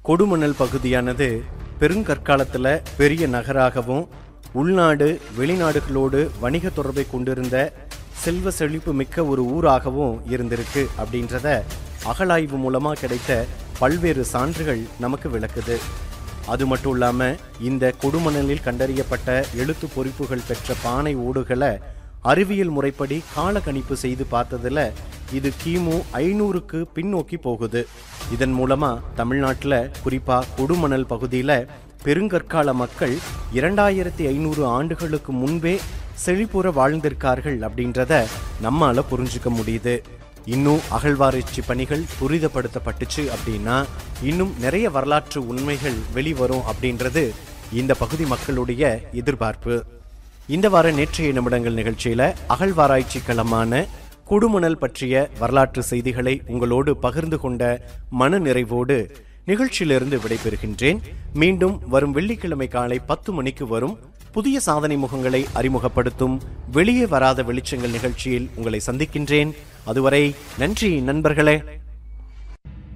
கொடுமணல் பகுதியானது பெருங்கற்காலத்துல பெரிய நகராகவும் உள்நாடு வெளிநாடுகளோடு வணிக தொடர்பை கொண்டிருந்த செல்வ செழிப்பு மிக்க ஒரு ஊராகவும் இருந்திருக்கு அப்படின்றத அகழாய்வு மூலமா கிடைத்த பல்வேறு சான்றுகள் நமக்கு விளக்குது அது மட்டும் இல்லாம இந்த கொடுமணலில் கண்டறியப்பட்ட எழுத்து பொறிப்புகள் பெற்ற பானை ஓடுகளை அறிவியல் முறைப்படி கால கணிப்பு செய்து பார்த்ததுல இது கிமு ஐநூறுக்கு பின்னோக்கி போகுது இதன் மூலமா தமிழ்நாட்டுல குறிப்பா கொடுமணல் பகுதியில பெருங்கற்கால மக்கள் இரண்டாயிரத்தி ஐநூறு ஆண்டுகளுக்கு முன்பே செழிப்புற வாழ்ந்திருக்கார்கள் அப்படின்றத நம்மால புரிஞ்சுக்க முடியுது இன்னும் அகழ்வாராய்ச்சி பணிகள் துரிதப்படுத்தப்பட்டுச்சு அப்படின்னா இன்னும் நிறைய வரலாற்று உண்மைகள் வெளிவரும் அப்படின்றது இந்த பகுதி மக்களுடைய எதிர்பார்ப்பு இந்த வார நேற்றைய நிமிடங்கள் நிகழ்ச்சியில அகழ்வாராய்ச்சி களமான கொடுமணல் பற்றிய வரலாற்று செய்திகளை உங்களோடு பகிர்ந்து கொண்ட மன நிறைவோடு நிகழ்ச்சியிலிருந்து விடைபெறுகின்றேன் மீண்டும் வரும் வெள்ளிக்கிழமை காலை பத்து மணிக்கு வரும் புதிய சாதனை முகங்களை அறிமுகப்படுத்தும் வெளியே வராத வெளிச்சங்கள் நிகழ்ச்சியில் உங்களை சந்திக்கின்றேன் அதுவரை நன்றி நண்பர்களே